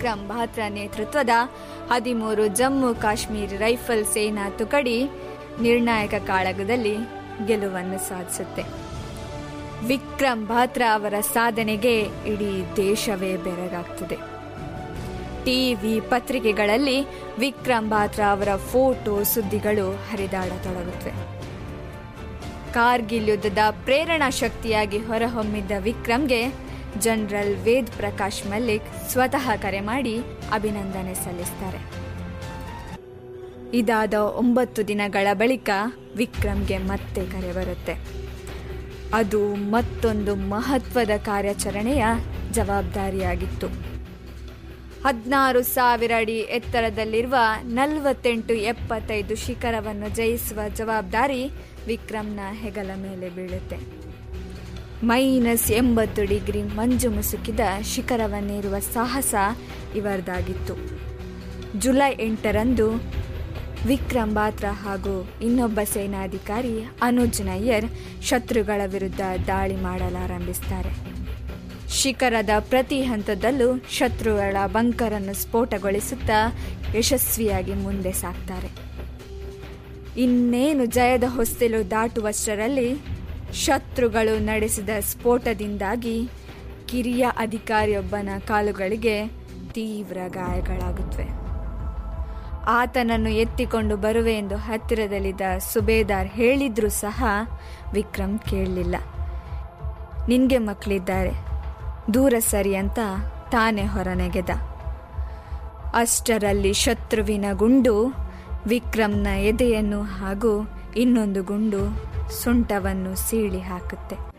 ವಿಕ್ರಮ್ ಬಾತ್ರಾ ನೇತೃತ್ವದ ಹದಿಮೂರು ಜಮ್ಮು ಕಾಶ್ಮೀರ್ ರೈಫಲ್ ಸೇನಾ ತುಕಡಿ ನಿರ್ಣಾಯಕ ಕಾಳಗದಲ್ಲಿ ಗೆಲುವನ್ನು ಸಾಧಿಸುತ್ತೆ ವಿಕ್ರಮ್ ಬಾತ್ರಾ ಅವರ ಸಾಧನೆಗೆ ಇಡೀ ದೇಶವೇ ಬೆರಗಾಗ್ತದೆ ಟಿವಿ ಪತ್ರಿಕೆಗಳಲ್ಲಿ ವಿಕ್ರಮ್ ಬಾತ್ರಾ ಅವರ ಫೋಟೋ ಸುದ್ದಿಗಳು ಹರಿದಾಡತೊಡಗುತ್ತವೆ ಕಾರ್ಗಿಲ್ ಯುದ್ಧದ ಪ್ರೇರಣಾ ಶಕ್ತಿಯಾಗಿ ಹೊರಹೊಮ್ಮಿದ್ದ ವಿಕ್ರಮ್ಗೆ ಜನರಲ್ ವೇದ್ ಪ್ರಕಾಶ್ ಮಲ್ಲಿಕ್ ಸ್ವತಃ ಕರೆ ಮಾಡಿ ಅಭಿನಂದನೆ ಸಲ್ಲಿಸ್ತಾರೆ ಇದಾದ ಒಂಬತ್ತು ದಿನಗಳ ಬಳಿಕ ವಿಕ್ರಮ್ಗೆ ಮತ್ತೆ ಕರೆ ಬರುತ್ತೆ ಅದು ಮತ್ತೊಂದು ಮಹತ್ವದ ಕಾರ್ಯಾಚರಣೆಯ ಜವಾಬ್ದಾರಿಯಾಗಿತ್ತು ಹದಿನಾರು ಸಾವಿರ ಅಡಿ ಎತ್ತರದಲ್ಲಿರುವ ನಲವತ್ತೆಂಟು ಎಪ್ಪತ್ತೈದು ಶಿಖರವನ್ನು ಜಯಿಸುವ ಜವಾಬ್ದಾರಿ ವಿಕ್ರಮ್ನ ಹೆಗಲ ಮೇಲೆ ಬೀಳುತ್ತೆ ಮೈನಸ್ ಎಂಬತ್ತು ಡಿಗ್ರಿ ಮಂಜು ಮುಸುಕಿದ ಶಿಖರವನ್ನೇರುವ ಸಾಹಸ ಇವರದಾಗಿತ್ತು ಜುಲೈ ಎಂಟರಂದು ವಿಕ್ರಮ್ ಬಾತ್ರಾ ಹಾಗೂ ಇನ್ನೊಬ್ಬ ಸೇನಾಧಿಕಾರಿ ಅನುಜ್ ನಯ್ಯರ್ ಶತ್ರುಗಳ ವಿರುದ್ಧ ದಾಳಿ ಮಾಡಲಾರಂಭಿಸ್ತಾರೆ ಶಿಖರದ ಪ್ರತಿ ಹಂತದಲ್ಲೂ ಶತ್ರುಗಳ ಬಂಕರನ್ನು ಸ್ಫೋಟಗೊಳಿಸುತ್ತಾ ಯಶಸ್ವಿಯಾಗಿ ಮುಂದೆ ಸಾಕ್ತಾರೆ ಇನ್ನೇನು ಜಯದ ಹೊಸ್ತಿಲು ದಾಟುವಷ್ಟರಲ್ಲಿ ಶತ್ರುಗಳು ನಡೆಸಿದ ಸ್ಫೋಟದಿಂದಾಗಿ ಕಿರಿಯ ಅಧಿಕಾರಿಯೊಬ್ಬನ ಕಾಲುಗಳಿಗೆ ತೀವ್ರ ಗಾಯಗಳಾಗುತ್ತವೆ ಆತನನ್ನು ಎತ್ತಿಕೊಂಡು ಬರುವೆ ಎಂದು ಹತ್ತಿರದಲ್ಲಿದ್ದ ಸುಬೇದಾರ್ ಹೇಳಿದ್ರೂ ಸಹ ವಿಕ್ರಮ್ ಕೇಳಲಿಲ್ಲ ನಿನ್ಗೆ ಮಕ್ಕಳಿದ್ದಾರೆ ದೂರ ಸರಿ ಅಂತ ತಾನೇ ಹೊರನೆಗೆದ ಅಷ್ಟರಲ್ಲಿ ಶತ್ರುವಿನ ಗುಂಡು ವಿಕ್ರಮ್ನ ಎದೆಯನ್ನು ಹಾಗೂ ಇನ್ನೊಂದು ಗುಂಡು ಸೊಂಟವನ್ನು ಸೀಳಿ ಹಾಕುತ್ತೆ